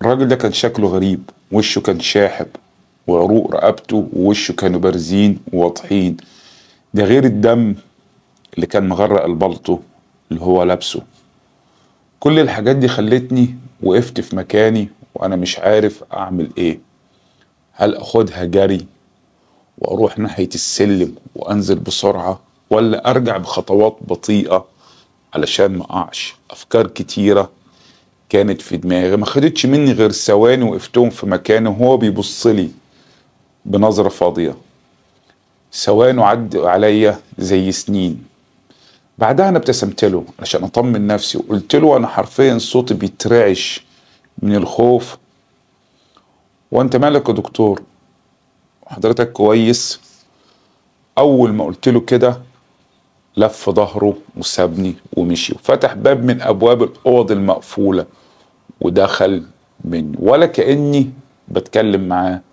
الراجل ده كان شكله غريب وشه كان شاحب وعروق رقبته ووشه كانوا بارزين وواضحين ده غير الدم اللي كان مغرق البلطو اللي هو لابسه كل الحاجات دي خلتني وقفت في مكاني وانا مش عارف اعمل ايه هل اخدها جري واروح ناحية السلم وانزل بسرعة ولا ارجع بخطوات بطيئة علشان ما اقعش افكار كتيرة كانت في دماغي ما خدتش مني غير ثواني وقفتهم في مكاني وهو بيبص لي بنظرة فاضية ثواني عدوا عليا زي سنين بعدها انا ابتسمت له عشان اطمن نفسي وقلت له انا حرفيا صوتي بيترعش من الخوف وانت مالك يا دكتور حضرتك كويس اول ما قلت له كده لف ظهره وسابني ومشي وفتح باب من ابواب الاوض المقفوله ودخل مني ولا كاني بتكلم معاه